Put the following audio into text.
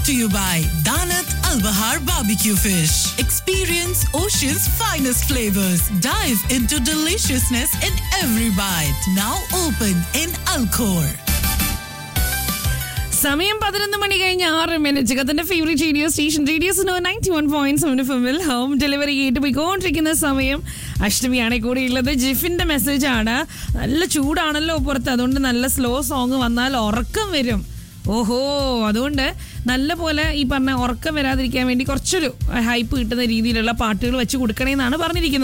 to you by Danat Al Bahar Barbecue Fish. Experience Ocean's finest flavors. Dive into deliciousness in every bite. Now open in Alcor. സമയം പതിനൊന്ന് മണി കഴിഞ്ഞ് ആറ് minute കത്തിന്റെ favourite radio station radio സിനോ ninety one point seven ഫിമിൽ home delivery ആയിട്ട് പോയിക്കൊണ്ടിരിക്കുന്ന സമയം അഷ്ടമിയാണ് കൂടെ ഉള്ളത് ജിഫിന്റെ മെസ്സേജ് ആണ് നല്ല ചൂടാണല്ലോ പുറത്ത് അതുകൊണ്ട് നല്ല സ്ലോ സോങ് വന്നാൽ ഉറക്കം വരും ഓഹോ അതുകൊണ്ട് നല്ല പോലെ ഈ പറഞ്ഞ ഉറക്കം വരാതിരിക്കാൻ വേണ്ടി കുറച്ചൊരു ഹൈപ്പ് കിട്ടുന്ന രീതിയിലുള്ള പാട്ടുകൾ വെച്ച് കൊടുക്കണേന്നാണ് പറഞ്ഞിരിക്കുന്നത്